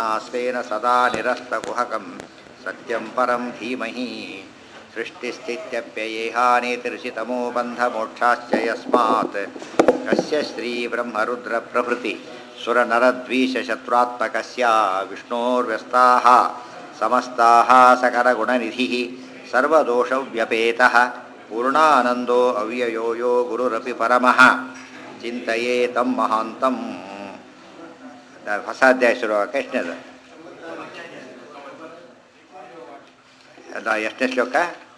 स्वेन सदा निरस्तकुहकं सत्यं परं धीमहि सृष्टिस्थित्यप्ययेहानेतिर्षितमो बन्धमोक्षाश्च यस्मात् कस्य श्रीब्रह्मरुद्रप्रभृति सुरनरद्वीषशत्रुत्मकस्य विष्णोर्व्यस्ताः समस्ताः सकरगुणनिधिः सर्वदोषव्यपेतः पूर्णानन्दो अव्ययो यो गुरुरपि परमः ಚಿಂತೆಯೇ ತಮ್ಮ ಮಹಾಂತಂ ಹೊಸ ಅಧ್ಯಾಯ ಶುರುವಾಗಕ್ಕೆ ಎಷ್ಟನೇದು ಅದ ಎಷ್ಟನೇ ಶ್ಲೋಕ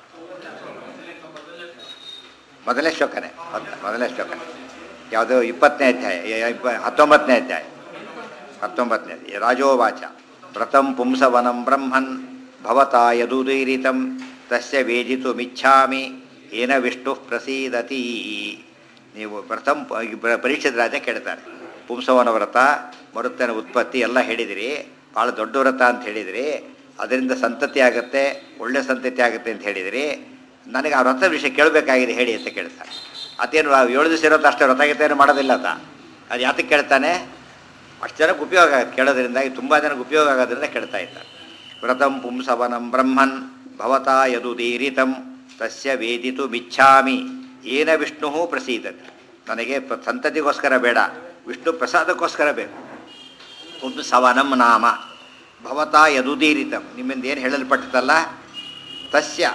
ಮೊದಲನೇ ಶ್ಲೋಕನೇ ಮೊದ- ಮೊದಲನೇ ಶ್ಲೋಕನೇ ಯಾವುದೋ ಇಪ್ಪತ್ತನೇ ಅಧ್ಯಾಯ ಯ- ಇಪ್ಪ ಹತ್ತೊಂಬತ್ತನೇ ಅಧ್ಯಾಯ ಹತ್ತೊಂಬತ್ತನೇ ಅಧ್ಯಾಯ. ರಾಜೋವಾಚ ವ್ರತಂ ಪುಂಸವನಂ ಬ್ರಹ್ಮನ್ ಭವತಾ ಯದುದೈರಿತಂ ತಸ್ಯ ವೇದಿತುಮಿಚ್ಛಾಮಿ ಏನ ವಿಷ್ಣು ಪ್ರಸೀದತಿ ನೀವು ಪ್ರಥಮ ಪರೀಕ್ಷಿತ ರಾಜ ಕೇಳ್ತಾರೆ ಪುಂಸವನ ವ್ರತ ಮರುತ್ತನ ಉತ್ಪತ್ತಿ ಎಲ್ಲ ಹೇಳಿದಿರಿ ಭಾಳ ದೊಡ್ಡ ವ್ರತ ಅಂತ ಹೇಳಿದಿರಿ ಅದರಿಂದ ಸಂತತಿ ಆಗುತ್ತೆ ಒಳ್ಳೆ ಸಂತತಿ ಆಗುತ್ತೆ ಅಂತ ಹೇಳಿದಿರಿ ನನಗೆ ಆ ವ್ರತ ವಿಷಯ ಕೇಳಬೇಕಾಗಿದೆ ಹೇಳಿ ಅಂತ ಕೇಳ್ತಾರೆ ಅದೇನು ಆ ಏಳು ದಿವಸ ಇರೋದು ಅಷ್ಟೇ ವ್ರತ ಗೀತ ಏನು ಮಾಡೋದಿಲ್ಲ ಆತ ಅದು ಯಾತಕ್ಕೆ ಕೇಳ್ತಾನೆ ಅಷ್ಟು ಜನಕ್ಕೆ ಉಪಯೋಗ ಆಗುತ್ತೆ ಕೇಳೋದ್ರಿಂದಾಗಿ ತುಂಬ ಜನಕ್ಕೆ ಉಪಯೋಗ ಆಗೋದ್ರಿಂದ ಕೇಳ್ತಾ ಇದ್ದಾರೆ ವ್ರತಂ ಪುಂಸವನಂ ಬ್ರಹ್ಮನ್ ಭವತಾ ಯದುದೀರಿತಂ ತಸ್ಯ ವೇದಿತು ಮಿಚ್ಛಾಮಿ ಏನ ವಿಷ್ಣು ಪ್ರಸೀದತಿ ನನಗೆ ಪ್ರ- ಸಂತತಿಗೋಸ್ಕರ ಬೇಡ ವಿಷ್ಣು ಪ್ರಸಾದಕ್ಕೋಸ್ಕರ ಬೇಕು ಪುಂಸವನಂ ನಾಮ ಭವತಾ ಯದುದೀರಿತಂ ನಿಮ್ಮಿಂದ ಏನು ಹೇಳಲ್ಪಟ್ಟದಲ್ಲ ತಸ್ಯ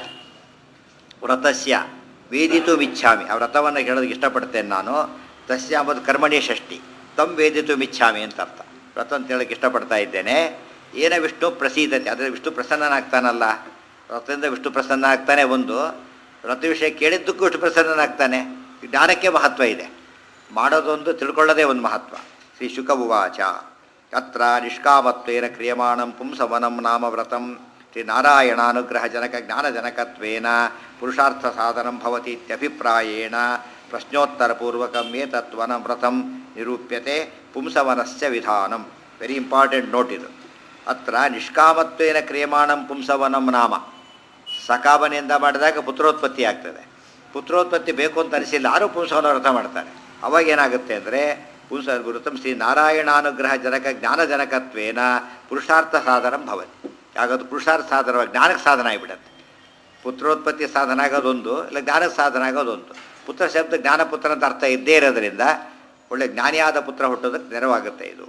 ವ್ರತಸ್ಯ ವೇದಿತು ಮಿಚ್ಛಾಮಿ ಆ ವ್ರತವನ್ನು ಹೇಳೋದಕ್ಕೆ ಇಷ್ಟಪಡ್ತೇನೆ ನಾನು ತಸ್ಯ ಅಂಬುದು ಕರ್ಮಣಿ ಷಷ್ಠಿ ತಮ್ ವೇದಿತು ಮಿಚ್ಛಾಮಿ ಅಂತ ಅರ್ಥ ವ್ರತ ಅಂತ ಹೇಳೋಕ್ಕೆ ಇಷ್ಟಪಡ್ತಾ ಇದ್ದೇನೆ ಏನ ವಿಷ್ಣು ಪ್ರಸೀದತೆ ಆದರೆ ವಿಷ್ಣು ಪ್ರಸನ್ನನಾಗ್ತಾನಲ್ಲ ವ್ರತದಿಂದ ವಿಷ್ಣು ಪ್ರಸನ್ನ ಆಗ್ತಾನೆ ಒಂದು ವ್ರತ ವಿಷಯ ಕೇಳಿದ್ದಕ್ಕೂ ವಿಷ್ಣು ಪ್ರಸನ್ನನಾಗ್ತಾನೆ ಈ ಜ್ಞಾನಕ್ಕೆ ಮಹತ್ವ ಇದೆ ಮಾಡೋದೊಂದು ತಿಳ್ಕೊಳ್ಳೋದೇ ಒಂದು ಮಹತ್ವ ಶ್ರೀ ಶುಕ ಉವಾಚ ಅತ್ರ ನಿಷ್ಕಾಮತ್ವೇನ ಕ್ರಿಯಮಾಣಂ ಪುಂಸವನಂ ನಾಮ ವ್ರತಂ ಶ್ರೀ ನಾರಾಯಣಾನುಗ್ರಹ ಜನಕ ಜ್ಞಾನಜನಕತ್ವೇನ ಪುರುಷಾರ್ಥ ಸಾಧನಂ ಭವತಿ ಇತ್ಯಭಿಪ್ರಾಯೇಣ ಪ್ರಶ್ನೋತ್ತರಪೂರ್ವಕಂ ಏತತ್ವನ ವ್ರತಂ ನಿರೂಪ್ಯತೆ ಪುಂಸವನಸ್ಯ ವಿಧಾನಂ ವೆರಿ ಇಂಪಾರ್ಟೆಂಟ್ ನೋಟ್ ಇದು ಅತ್ರ ನಿಷ್ಕಾಮತ್ವೇನ ಕ್ರಿಯಮಾಣಂ ಪುಂಸವನಂ ನಾಮ ಸಕಾಮನೆಯಿಂದ ಮಾಡಿದಾಗ ಪುತ್ರೋತ್ಪತ್ತಿ ಆಗ್ತದೆ ಪುತ್ರೋತ್ಪತ್ತಿ ಬೇಕು ಅಂತ ಅನಿಸಿಲ್ಲ ಯಾರು ಪುಂಸವನ ವ್ರತ ಮಾಡ್ತಾರೆ ಅವಾಗ ಏನಾಗುತ್ತೆ ಅಂದರೆ ಪುಂಸ ಗುರುತಂ ಶ್ರೀ ನಾರಾಯಣಾನುಗ್ರಹ ಜನಕ ಜ್ಞಾನಜನಕತ್ವೇನ ಪುರುಷಾರ್ಥ ಸಾಧನ ಭವತಿ ಯಾಗದು ಪುರುಷಾರ್ಥ ಸಾಧನ ಜ್ಞಾನಕ್ಕೆ ಸಾಧನ ಆಗಿಬಿಡತ್ತೆ ಪುತ್ರೋತ್ಪತ್ತಿ ಸಾಧನ ಆಗೋದೊಂದು ಇಲ್ಲ ಜ್ಞಾನಕ್ಕೆ ಸಾಧನ ಆಗೋದೊಂದು ಪುತ್ರ ಶಬ್ದ ಜ್ಞಾನಪುತ್ರ ಅಂತ ಅರ್ಥ ಇದ್ದೇ ಇರೋದ್ರಿಂದ ಒಳ್ಳೆ ಜ್ಞಾನಿಯಾದ ಪುತ್ರ ಹುಟ್ಟೋದಕ್ಕೆ ನೆರವಾಗುತ್ತೆ ಇದು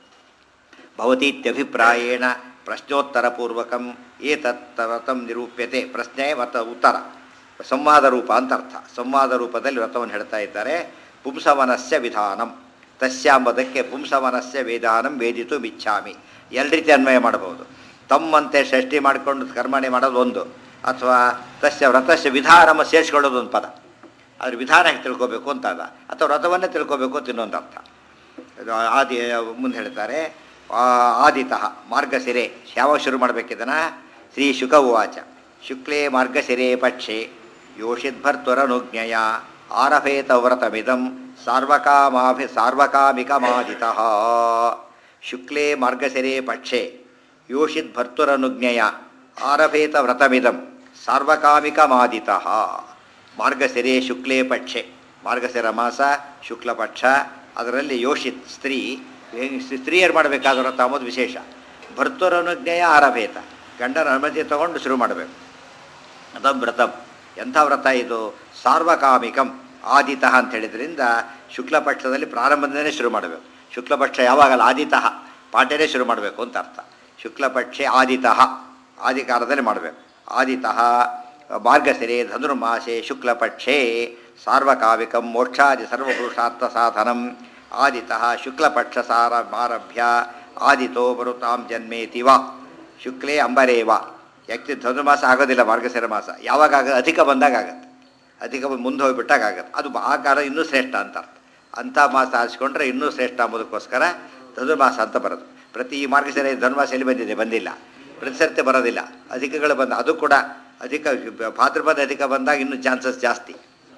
ಭವತೀತ್ಯಭಿಪ್ರಾಯೇಣ ಪ್ರಶ್ನೋತ್ತರಪೂರ್ವಕಂ ಏತತ್ ವ್ರತಂ ನಿರೂಪ್ಯತೆ ಪ್ರಶ್ನೆ ಮತ್ತು ಉತ್ತರ ಸಂವಾದ ರೂಪ ಅಂತ ಅರ್ಥ ಸಂವಾದ ರೂಪದಲ್ಲಿ ವ್ರತವನ್ನು ಹೇಳ್ತಾ ಇದ್ದಾರೆ ಪುಂಸವನಸ್ಯ ವಿಧಾನಂ ತಸ್ಯಾಂಬದಕ್ಕೆ ಪುಂಸವನಸ್ಯ ವಿಧಾನಂ ವೇದಿತು ಮಿಚ್ಛಾಮಿ ಎರಡು ರೀತಿ ಅನ್ವಯ ಮಾಡಬಹುದು ತಮ್ಮಂತೆ ಷಷ್ಠಿ ಮಾಡಿಕೊಂಡು ಕರ್ಮಣೆ ಮಾಡೋದು ಒಂದು ಅಥವಾ ತಸ್ಯ ವ್ರತಸ್ಯ ವಿಧಾನಮ ಸೇರಿಸ್ಕೊಳ್ಳೋದು ಒಂದು ಪದ ಅದ್ರ ವಿಧಾನ ಹೇಗೆ ತಿಳ್ಕೊಬೇಕು ಅಂತ ಅದ ಅಥವಾ ವ್ರತವನ್ನೇ ತಿಳ್ಕೊಬೇಕು ಅಂತ ಇನ್ನೊಂದು ಅರ್ಥ ಇದು ಆದಿ ಮುಂದೆ ಹೇಳ್ತಾರೆ ಆ, ಆದಿತಃ ಮಾರ್ಗಶಿರೆ ಯಾವಾಗ ಶುರು ಮಾಡಬೇಕಿದನ ಶ್ರೀ ಶುಕ ಉವಾಚ ಶುಕ್ಲೇ ಮಾರ್ಗಶಿರೆ ಪಕ್ಷೆ ಯೋಷಿದ್ಭರ್ತುರನುಜ್ಞಯ ಆರಭೇತ ವ್ರತಮಿದಂ ಸಾರ್ವಕಾಮಾಭಿ ಸಾರ್ವಕಾಮಿಕಮಾದಿತಃ ಶುಕ್ಲೇ ಮಾರ್ಗಶಿರೆ ಪಕ್ಷೆ ಯೋಷಿದ್ಭರ್ತುರನುಜ್ಞಯ ಆರಭೇತ ವ್ರತಮಿದಂ ಸಾರ್ವಕಾಮಿಕಮಾದಿತಃ ಮಾರ್ಗಶಿರೆ ಶುಕ್ಲೇ ಪಕ್ಷೆ ಮಾರ್ಗಶಿರ ಮಾಸ ಶುಕ್ಲಪಕ್ಷ ಅದರಲ್ಲಿ ಯೋಷಿತ್ ಸ್ತ್ರೀ ಸ್ತ್ರೀಯರು ಮಾಡಬೇಕಾದ ವ್ರತ ಅಂಬುದು ವಿಶೇಷ ಭರ್ತುರನುಜ್ಞೆಯ ಆರಭೇತ ಗಂಡನ ಅನುಮತಿ ತಗೊಂಡು ಶುರು ಮಾಡಬೇಕು ಅದಂ ವ್ರತಂ ಎಂಥ ವ್ರತ ಇದು ಸಾರ್ವಕಾಮಿಕಂ ಆದಿತಃ ಅಂತ ಹೇಳಿದ್ರಿಂದ ಶುಕ್ಲಪಕ್ಷದಲ್ಲಿ ಪ್ರಾರಂಭದಿಂದಲೇ ಶುರು ಮಾಡಬೇಕು ಶುಕ್ಲಪಕ್ಷ ಯಾವಾಗಲ್ಲ ಆದಿತಃ ಪಾಠನೇ ಶುರು ಮಾಡಬೇಕು ಅಂತ ಅರ್ಥ ಶುಕ್ಲಪಕ್ಷೆ ಆದಿತಃ ಆದಿಕಾಲದಲ್ಲಿ ಮಾಡಬೇಕು ಆದಿತಃ ಮಾರ್ಗಶಿರೆ ಧನುರ್ಮಾಸೆ ಶುಕ್ಲಪಕ್ಷೆ ಸಾರ್ವಕಾವಿಕಂ ಮೋಕ್ಷಾದಿ ಸರ್ವಪುರುಷಾರ್ಥ ಸಾಧನಂ ಆದಿತಃ ಶುಕ್ಲಪಕ್ಷ ಸಾರಮಾರಭ್ಯ ಆದಿತೋ ಬರುತಾಂ ಜನ್ಮೇತಿ ವಾ ಶುಕ್ಲೇ ಅಂಬರೇವ ಯಾಕೆ ಧನುರ್ಮಾಸ ಆಗೋದಿಲ್ಲ ಮಾರ್ಗಶಿರ ಮಾಸ ಯಾವಾಗ ಆಗ ಅಧಿಕ ಬಂದಾಗ ಆಗತ್ತೆ ಅಧಿಕ ಬಂದು ಮುಂದೆ ಹೋಗಿಬಿಟ್ಟಾಗ ಆಗತ್ತೆ ಅದು ಆ ಕಾಲ ಇನ್ನೂ ಶ್ರೇಷ್ಠ ಅಂತ ಅರ್ಥ ಅಂಥ ಮಾಸ ಆರಿಸ್ಕೊಂಡ್ರೆ ಇನ್ನೂ ಶ್ರೇಷ್ಠ ಅಂಬುದಕ್ಕೋಸ್ಕರ ಧನುರ್ಮಾಸ ಅಂತ ಬರೋದು ಪ್ರತಿ ಈ ಮಾರ್ಗಶಿರ ಧನುರ್ಮಾಸ ಎಲ್ಲಿ ಬಂದಿದೆ ಬಂದಿಲ್ಲ ಪ್ರತಿ ಸರ್ತಿ ಬರೋದಿಲ್ಲ ಅಧಿಕಗಳು ಬಂದ ಅದು ಕೂಡ ಅಧಿಕ ಭಾದ್ರಪದ ಅಧಿಕ ಬಂದಾಗ ಇನ್ನೂ ಚಾನ್ಸಸ್ ಜಾಸ್ತಿ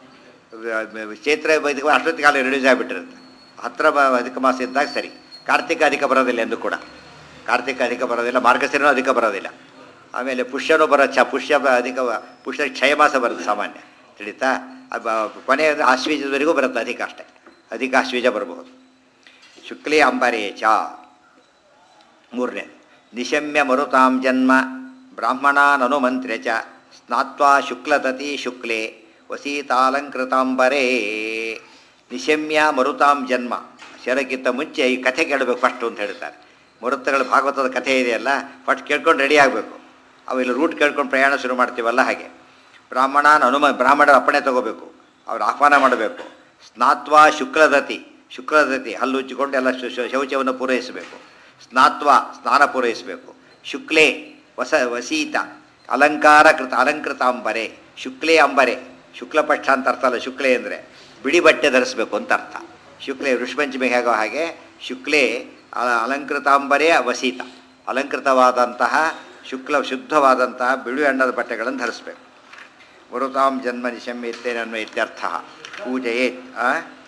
ಚೈತ್ರ ಅಧಿಕ ಅಷ್ಟೊತ್ತಿಗೆ ಕಾಲ ರಿಲೀಸ್ ಆಗಿಬಿಟ್ಟಿರುತ್ತೆ ಹತ್ತಿರ ಬ ಅಧಿಕ ಮಾಸ ಇದ್ದಾಗ ಸರಿ ಕಾರ್ತಿಕ ಅಧಿಕ ಬರೋದಿಲ್ಲ ಎಂದು ಕೂಡ ಕಾರ್ತಿಕ ಅಧಿಕ ಬರೋದಿಲ್ಲ ಮಾರ್ಗಶಿರನೂ ಅಧಿಕ ಬರೋದಿಲ್ಲ ಆಮೇಲೆ ಪುಷ್ಯನೂ ಬರೋ ಚ ಪುಷ್ಯ ಬ- ಅಧಿಕ ಬ- ಪುಷ್ಯ ಕ್ಷಯ ಮಾಸ ಬರುತ್ತೆ ಸಾಮಾನ್ಯ ತಿಳಿತಾ ಅದು ಕೊನೆಯ ಆಶ್ವೀಜದವರೆಗೂ ಬರುತ್ತೆ ಅಧಿಕ ಅಷ್ಟೇ ಅಧಿಕ ಆಶ್ವೀಜ ಬರಬಹುದು ಶುಕ್ಲೇ ಅಂಬರೇ ಚ ಮೂರನೇ ನಿಶಮ್ಯ ಮರುತಾಂ ಜನ್ಮ ಬ್ರಾಹ್ಮಣಾನನುಮಂತ್ರ್ಯ ಚ ಸ್ನಾತ್ವಾ ಶುಕ್ಲತತಿ ಶುಕ್ಲೆ ವಸೀತಾಲಂಕೃತಾಂಬರೇ ನಿಶಮ್ಯ ಮರುತಾಂ ಜನ್ಮ ಶರಕ್ಕಿಂತ ಮುಂಚೆ ಈ ಕಥೆ ಕೇಳಬೇಕು ಫಸ್ಟು ಅಂತ ಹೇಳ್ತಾರೆ ಮರುತಗಳ ಭಾಗವತದ ಕಥೆ ಇದೆಯಲ್ಲ ಫಸ್ಟ್ ಕೇಳ್ಕೊಂಡು ರೆಡಿ ಆಗಬೇಕು ಅವೆಲ್ಲ ರೂಟ್ ಕೇಳ್ಕೊಂಡು ಪ್ರಯಾಣ ಶುರು ಮಾಡ್ತೀವಲ್ಲ ಹಾಗೆ ಬ್ರಾಹ್ಮಣನ ಅನುಮ ಬ್ರಾಹ್ಮಣರ ಅಪ್ಪಣೆ ತಗೋಬೇಕು ಅವ್ರು ಆಹ್ವಾನ ಮಾಡಬೇಕು ಸ್ನಾತ್ವಾ ಶುಕ್ಲದತಿ ಶುಕ್ಲದತಿ ಹಲ್ಲು ಉಜ್ಜಿಕೊಂಡು ಎಲ್ಲ ಶು- ಶು- ಶೌಚವನ್ನು ಪೂರೈಸಬೇಕು ಸ್ನಾತ್ವಾ ಸ್ನಾನ ಪೂರೈಸಬೇಕು ಶುಕ್ಲೇ ವಸ ವಸೀತ ಅಲಂಕಾರ ಕೃತ ಅಲಂಕೃತಾಂಬರೆ ಶುಕ್ಲೇ ಅಂಬರೆ ಶುಕ್ಲಪಕ್ಷ ಅಂತ ಅರ್ಥ ಅಲ್ಲ ಶುಕ್ಲೆ ಅಂದರೆ ಬಿಳಿ ಬಟ್ಟೆ ಧರಿಸಬೇಕು ಅಂತ ಅರ್ಥ ಶುಕ್ಲೆ ಋಷಭಂಚಮಿಗೆ ಆಗೋ ಹಾಗೆ ಶುಕ್ಲೆ ಅಲ- ಅಲಂಕೃತಾಂಬರೇ ವಸೀತ ಅಲಂಕೃತವಾದಂತಹ ಶುಕ್ಲ ಶುದ್ಧವಾದಂತಹ ಬಿಳಿ ಅಣ್ಣದ ಬಟ್ಟೆಗಳನ್ನು ಧರಿಸಬೇಕು ಮರುತಾಂ ಜನ್ಮ ನಿಶಮ್ಯತ್ತೇನನ್ವ ಇತ್ಯರ್ಥ ಪೂಜೆಯೇತ್ ಆ?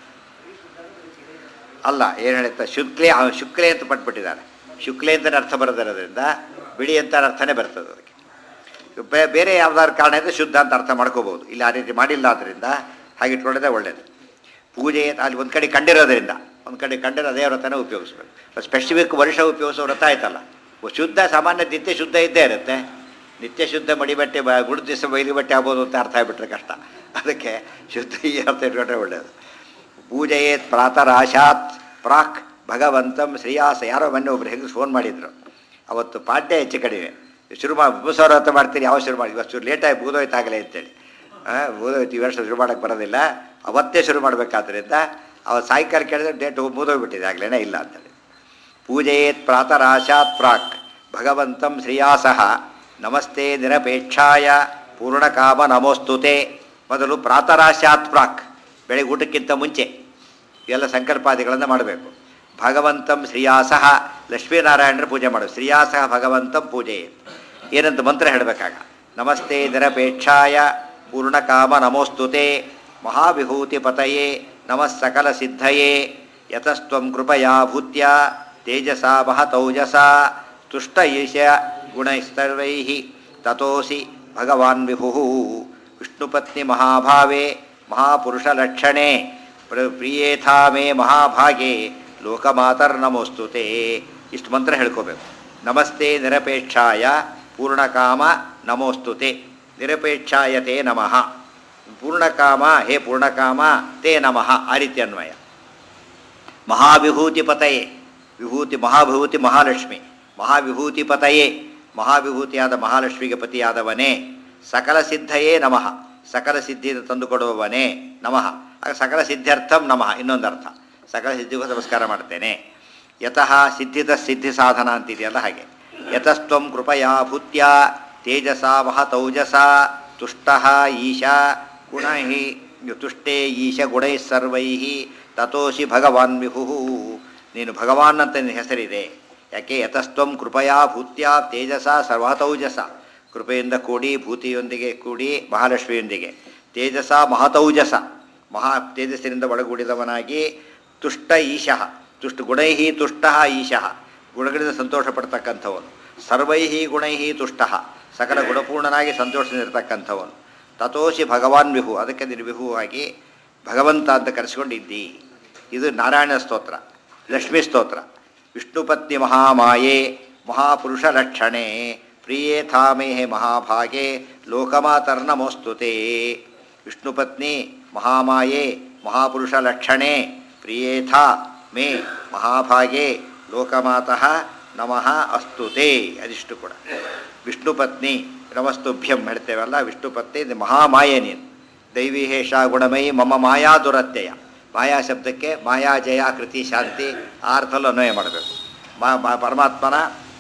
ಅಲ್ಲ ಏನು ಹೇಳುತ್ತೆ ಶುಕ್ಲೆ ಆ, ಶುಕ್ಲೆ ಅಂತ ಪಟ್ಬಿಟ್ಟಿದ್ದಾರೆ ಶುಕ್ಲೆ ಅಂತ ಅರ್ಥ ಬರೋದಿರೋದ್ರಿಂದ ಬಿಳಿ ಅಂತ ಅರ್ಥನೇ ಬರ್ತದೆ ಅದಕ್ಕೆ ಬೇ- ಬೇರೆ ಯಾವ್ದಾದ್ರು ಕಾರಣ ಇದ್ದರೆ ಶುದ್ಧ ಅಂತ ಅರ್ಥ ಮಾಡ್ಕೋಬೋದು ಇಲ್ಲಿ ಆ ರೀತಿ ಮಾಡಿಲ್ಲ ಆದ್ದರಿಂದ ಹಾಗೆ ಇಟ್ಕೊಳ್ಳೋದೇ ಒಳ್ಳೆಯದು ಪೂಜೆ ಅಲ್ಲಿ ಒಂದು ಕಡೆ ಕಂಡಿರೋದ್ರಿಂದ ಒಂದು ಕಡೆ ಕಂಡಿರೋ ಅದೇ ವ್ರತನೇ ಉಪಯೋಗಿಸ್ಬೇಕು ಸ್ಪೆಸಿಫಿಕ್ ವರ್ಷ ಉಪಯೋಗಿಸೋ ವ್ರತ ಆಯ್ತಲ್ಲ ಒ- ಶುದ್ಧ ಸಾಮಾನ್ಯ ನಿತ್ಯ ಶುದ್ಧ ಇದ್ದೇ ಇರುತ್ತೆ ನಿತ್ಯ ಶುದ್ಧ ಮಡಿ ಬಟ್ಟೆ ಬ ಗುಡ್ ದಿವಸ ಬೈಲಿ ಬಟ್ಟೆ ಆಗ್ಬೋದು ಅಂತ ಅರ್ಥ ಆಗಿಬಿಟ್ರೆ ಕಷ್ಟ ಅದಕ್ಕೆ ಶುದ್ಧ ಈ ಅರ್ಥ ಇಟ್ಕೊಂಡ್ರೆ ಒಳ್ಳೆಯದು ಪೂಜೆಯೇತ್ ಪ್ರಾತರಾಶಾತ್ ಪ್ರಾಕ್ ಭಗವಂತಂ ಶ್ರೇಯಾಸ ಯಾರೋ ಮೊನ್ನೆ ಒಬ್ರು ಹೆಂಗಸ್ ಫೋನ್ ಮಾಡಿದ್ರು ಅವತ್ತು ಪಾಠ್ಯ ಹೆಚ್ಚು ಕಡಿಮೆ ಶುರು ಮಾಡಿ ಉಪಸವ್ರ ಹೊತ್ತು ಮಾಡ್ತೀರಿ ಯಾವ ಶುರು ಮಾಡಿ ಇವತ್ತು ಶುರು ಲೇಟಾಗಿ ಬೂದೋಯ್ತಾಗಲೇ ಅಂತೇಳಿ ಹಾಂ ಬೂದೋಯ್ತು ಈ ವರ್ಷ ಶುರು ಮಾಡೋಕ್ಕೆ ಬರೋದಿಲ್ಲ ಅವತ್ತೇ ಶುರು ಮಾಡಬೇಕಾದ್ರಿಂದ ಅವತ್ತು ಸಾಯಂಕಾಲ ಕೇಳಿದ್ರೆ ಡೇಟ್ ಮುಗಿದೋಗ್ಬಿಟ್ಟಿದೆ ಆಗಲೇ ಇಲ್ಲ ಅಂತೇಳಿ ಪೂಜೆಯೇತ್ ಪ್ರಾತರಾಶಾತ್ ಪ್ರಾಕ್ ಭಗವಂತಂ ಶ್ರೇಯಾಸಃ ನಮಸ್ತೆ ನಿರಪೇಕ್ಷಾಯ ಪೂರ್ಣಕಾಮ ನಮೋಸ್ತುತೆ ಮೊದಲು ಪ್ರಾತರಾಶಾತ್ ಪ್ರಾಕ್ ಬೆಳಗ್ಗೆ ಊಟಕ್ಕಿಂತ ಮುಂಚೆ ಇವೆಲ್ಲ ಸಂಕಲ್ಪಾದಿಗಳನ್ನು ಮಾಡಬೇಕು ಭಗವಂತಂ ಶ್ರೀಯಾಸಃ ಲಕ್ಷ್ಮೀನಾರಾಯಣರ ಪೂಜೆ ಮಾಡು ಶ್ರೀಯಾಸಃ ಭಗವಂತಂ ಪೂಜೆ ಏನಂತ ಮಂತ್ರ ಹೇಳಬೇಕಾಗ ನಮಸ್ತೆ ನಿರಪೇಕ್ಷಾಯ ಪೂರ್ಣಕಾಮ ನಮೋಸ್ತುತೆ ಮಹಾವಿಭೂತಿ ಪತಯೇ ನಮಃ ಸಕಲ ಸಿದ್ಧಯೇ ಯತಸ್ತ್ವಂ ಕೃಪಯಾ ಭೂತ್ಯ ತೇಜಸಾ ಮಹತೌಜಸಾ ತುಷ್ಟ ಈಶ ಗುಣೈಸ್ತರ್ವೈ ತತೋಸಿ ಭಗವಾನ್ ವಿಭು ವಿಷ್ಣುಪತ್ನಿ ಮಹಾಭಾವೇ ಮಹಾಪುರುಷಲಕ್ಷಣೆ ಪ್ರ- ಪ್ರಿಯೇಥಾ ಮೇ ಮಹಾಭಾಗೆ ಲೋಕಮಾತರ್ನಮೋಸ್ತುತೆ ಇಷ್ಟು ಮಂತ್ರ ಹೇಳ್ಕೋಬೇಕು ನಮಸ್ತೆ ನಿರಪೇಕ್ಷಾಯ ಪೂರ್ಣಕಾಮ ನಮೋಸ್ತುತೆ ನಿರಪೇಕ್ಷಾಯ ತೇ ನಮಃ ಪೂರ್ಣಕಾಮ ಹೇ ಪೂರ್ಣಕಾಮ ತೇ ನಮಃ ಆ ರೀತಿ ಅನ್ವಯ ಮಹಾವಿಭೂತಿ ಪತಯೇ ವಿಭೂತಿ ಮಹಾವಿಭೂತಿ ಮಹಾಲಕ್ಷ್ಮಿ ಮಹಾವಿಭೂತಿ ಪತಯೇ ಮಹಾವಿಭೂತಿಯಾದ ಮಹಾಲಕ್ಷ್ಮಿಗೆ ಪತಿಯಾದವನೇ ಸಕಲ ಸಿದ್ಧಯೇ ನಮಃ ಸಕಲ ಸಿದ್ಧಿಯನ್ನು ತಂದುಕೊಡುವವನೇ ನಮಃ ಆಗ ಸಕಲ ಸಿದ್ಧ್ಯರ್ಥಂ ನಮಃ ಇನ್ನೊಂದು ಅರ್ಥ ಸಕಲ ಸಿದ್ಧಿಗೂ ನಮಸ್ಕಾರ ಮಾಡ್ತೇನೆ ಯತಃ ಸಿದ್ಧಿತ ಸಿದ್ಧಿ ಸಾಧನ ಅಂತಿದೆಯಲ್ಲ ಹಾಗೆ ಯತಸ್ತ್ವಂ ಕೃಪಯಾ ಭೂತ್ಯ ತೇಜಸ ಮಹತೌಜಸ ತುಷ್ಟ ಈಶಾ ಗುಣೈ ತುಷ್ಟೇ ಈಶ ಗುಣೈ ಸರ್ವೈ ತತೋಸಿ ಭಗವಾನ್ ವಿಭು ನೀನು ಭಗವಾನ್ ಅಂತ ನಿನ್ನ ಹೆಸರಿದೆ ಯಾಕೆ ಯತಸ್ತ್ವಂ ಕೃಪಯಾ ಭೂತ್ಯ ತೇಜಸ ಸರ್ವತೌಜಸ ಕೃಪೆಯಿಂದ ಕೂಡಿ ಭೂತಿಯೊಂದಿಗೆ ಕೂಡಿ ಮಹಾಲಕ್ಷ್ಮಿಯೊಂದಿಗೆ ತೇಜಸ ಮಹತೌಜಸ ಮಹಾ ತೇಜಸ್ಸಿನಿಂದ ಒಳಗೂಡಿದವನಾಗಿ ತುಷ್ಟ ಈಶಃ ತುಷ್ಟ ಗುಣೈ ತುಷ್ಟ ಈಶಃ ಗುಣಗಳಿಂದ ಸಂತೋಷ ಪಡ್ತಕ್ಕಂಥವನು ಸರ್ವೈ ಗುಣೈ ತುಷ್ಟ ಸಕಲ ಗುಣಪೂರ್ಣನಾಗಿ ಸಂತೋಷದಿಂದಿರ್ತಕ್ಕಂಥವನು ತತೋಷಿ ಭಗವಾನ್ ವಿಭು ಅದಕ್ಕೆ ನೀನು ವಿಭುವಾಗಿ ಭಗವಂತ ಅಂತ ಕರೆಸಿಕೊಂಡಿದ್ದಿ ಇದು ನಾರಾಯಣ ಸ್ತೋತ್ರ ಲಕ್ಷ್ಮೀ ಸ್ತೋತ್ರ ವಿಷ್ಣುಪತ್ನಿ ಮಹಾಮಾಯೆ ಮಹಾಪುರುಷ ಲಕ್ಷಣೆ ಪ್ರಿಯೇ ಥಾಮೇ ಮಹಾಭಾಗೆ ಲೋಕಮಾತರ್ನಮೋಸ್ತುತೆ ವಿಷ್ಣುಪತ್ನಿ ಮಹಾಮಾಯೆ ಮಹಾಪುರುಷ ಲಕ್ಷಣೆ ಪ್ರಿಯೇಥಾ ಮೇ ಮಹಾಭಾಗೆ ಲೋಕಮಾತಃ ನಮಃ ಅಸ್ತುತೆ ಅದಿಷ್ಟು ಕೂಡ ವಿಷ್ಣುಪತ್ನಿ ನಮಸ್ತುಭ್ಯಂ ಹೇಳ್ತೇವಲ್ಲ ವಿಷ್ಣುಪತ್ನಿ ಇದು ಮಹಾಮಾಯೆ ನೀನು ದೈವಿಹೇಷ ಗುಣಮಯಿ ಮಮ ಮಾಯಾ ದುರತ್ಯಯ ಮಾಯಾ ಶಬ್ದಕ್ಕೆ ಮಾಯಾ ಜಯ ಕೃತಿ ಶಾಂತಿ ಆ ಅರ್ಥಲ್ಲೂ ಅನ್ವಯ ಮಾಡಬೇಕು ಮಾ ಮಾ- ಪರಮಾತ್ಮನ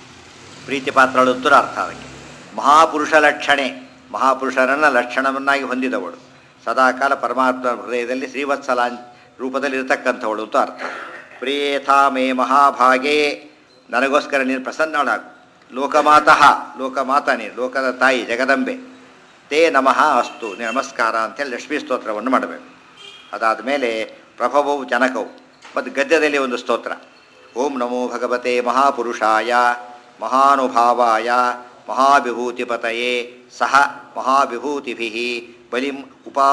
ಪ್ರೀತಿ ಪಾತ್ರಗಳು ಉತ್ತರ ಅರ್ಥ ಅದಕ್ಕೆ ಮಹಾಪುರುಷ ಲಕ್ಷಣೆ ಮಹಾಪುರುಷರನ್ನ ಲಕ್ಷಣವನ್ನಾಗಿ ಹೊಂದಿದವಳು ಸದಾಕಾಲ ಪರಮಾತ್ಮ ಹೃದಯದಲ್ಲಿ ಶ್ರೀವತ್ಸಲ ರೂಪದಲ್ಲಿ ಇರತಕ್ಕಂಥವಳು ಅಂತ ಅರ್ಥ ಪ್ರಿಯೇಥಾ ಮೇ ಮಹಾಭಾಗೆ ನನಗೋಸ್ಕರ ನೀನು ಪ್ರಸನ್ನಳಾಗು ಲೋಕಮಾತಃ ಲೋಕಮಾತ ನೀನು ಲೋಕದ ತಾಯಿ ಜಗದಂಬೆ ತೇ ನಮಃ ಅಸ್ತು ನೀ ನಮಸ್ಕಾರ ಅಂತೇಳಿ ಲಕ್ಷ್ಮೀ ಸ್ತೋತ್ರವನ್ನು ಮಾಡಬೇಕು ಅದಾದ ಮೇಲೆ ಪ್ರಭವವು ಜನಕವು ಮತ್ತು ಗದ್ಯದಲ್ಲಿ ಒಂದು ಸ್ತೋತ್ರ ಓಂ ನಮೋ ಭಗವತೆ ಮಹಾಪುರುಷಾಯ ಮಹಾನುಭಾವಾಯ ಮಹಾವಿಭೂತಿಪತಯೇ ಸಹ ಮಹಾವಿಭೂತಿಭಿ ಬಲಿಂ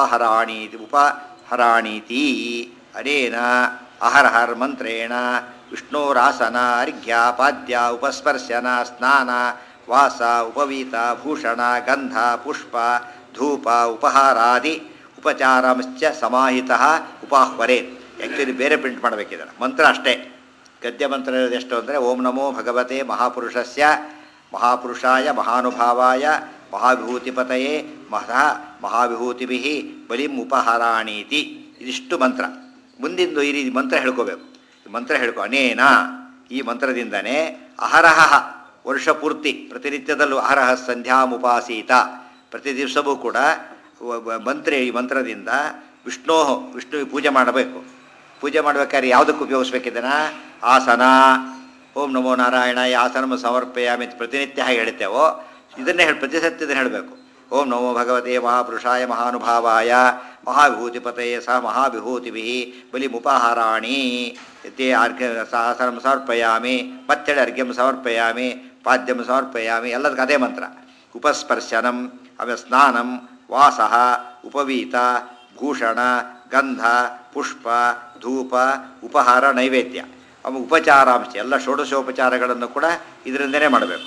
ಉಪಾಹರಾಣೀತಿ ಉಪಹರಾಣೀತಿ ಅನೇನ ಅಹರಹರ್ ಮಂತ್ರೇಣ ವಿಷ್ಣೋರಾಸನ ಅರ್ಘ್ಯ ಪಾದ್ಯ ಉಪಸ್ಪರ್ಶನ ಸ್ನಾನ ವಾಸ ಉಪವೀತ ಭೂಷಣ ಗಂಧ ಪುಷ್ಪ ಧೂಪ ಉಪಹಾರಾದಿ ಉಪಚಾರಂಶ್ಚ ಸಮಾಹಿತ ಉಪಾಹ್ವರೆ ಆ್ಯಕ್ಚುಲಿ ಬೇರೆ ಪ್ರಿಂಟ್ ಮಾಡಬೇಕಿದ್ದಾರೆ ಮಂತ್ರ ಅಷ್ಟೇ ಗದ್ಯ ಮಂತ್ರ ಇರೋದು ಎಷ್ಟು ಅಂದರೆ ಓಂ ನಮೋ ಭಗವತೆ ಮಹಾಪುರುಷಸ್ಯ ಮಹಾಪುರುಷಾಯ ಮಹಾನುಭಾವಾಯ ಮಹಾವಿಭೂತಿಪತಯೇ ಮಹಾ ಮಹಾವಿಭೂತಿಭಿ ಬಲಿಂ ಉಪಹರಾಣೀತಿ ಇದಿಷ್ಟು ಮಂತ್ರ ಮುಂದಿಂದು ಈ ರೀತಿ ಮಂತ್ರ ಹೇಳ್ಕೋಬೇಕು ಈ ಮಂತ್ರ ಹೇಳ್ಕೊ ಅನೇನ ಈ ಮಂತ್ರದಿಂದನೇ ಅಹರಹ ವರ್ಷ ಪೂರ್ತಿ ಪ್ರತಿನಿತ್ಯದಲ್ಲೂ ಅಹರಹ ಸಂಧ್ಯಾಮುಪಾಸೀತ ಪ್ರತಿ ದಿವಸವೂ ಕೂಡ ವ- ವ- ಮಂತ್ರ ಈ ಮಂತ್ರದಿಂದ ವಿಷ್ಣೋ ವಿಷ್ಣುವಿಗೆ ಪೂಜೆ ಮಾಡಬೇಕು ಪೂಜೆ ಮಾಡ್ಬೇಕಾದ್ರೆ ಯಾವುದಕ್ಕೆ ಉಪಯೋಗಿಸ್ಬೇಕಿದನ ಆಸನ ಓಂ ನಮೋ ನಾರಾಯಣ ಈ ಆಸನ ಸಮರ್ಪಯಾಮಿ ಅಂತ ಪ್ರತಿನಿತ್ಯ ಹಾಗೆ ಹೇಳ್ತೇವೋ ಇದನ್ನೇ ಹೇಳಿ ಪ್ರತಿ ಸತ್ಯ ಇದನ್ನು ಹೇಳಬೇಕು ಓಂ ನಮೋ ಭಗವತೆ ಮಹಾಪುರುಷಾಯ ಮಹಾನುಭಾವಾಯ ಮಹಾವಿಭೂತಿಪತಯೇ ಸಹ ಮಹಾವಿಭೂತಿಭಿ ಬಲಿಮುಪಹಾರಾಣಿ ತೇ ಅರ್ಘ್ಯ ಆಸನಂ ಸಮರ್ಪಯಾಮಿ ಮತ್ತೇಳಿ ಅರ್ಘ್ಯಂ ಸಮರ್ಪಯಾಮಿ ಪಾದ್ಯಂ ಸಮರ್ಪಯಾಮಿ ಎಲ್ಲದಕ್ಕೆ ಅದೇ ಮಂತ್ರ ಉಪಸ್ಪರ್ಶನಂ ಆಮೇಲೆ ಸ್ನಾನಂ ವಾಸ ಉಪವೀತ ಭೂಷಣ ಗಂಧ ಪುಷ್ಪ ಧೂಪ ಉಪಹಾರ ನೈವೇದ್ಯ ಆಮೇಲೆ ಉಪಚಾರಾಂಶ ಎಲ್ಲ ಷೋಡಶೋಪಚಾರಗಳನ್ನು ಕೂಡ ಇದರಿಂದನೇ ಮಾಡಬೇಕು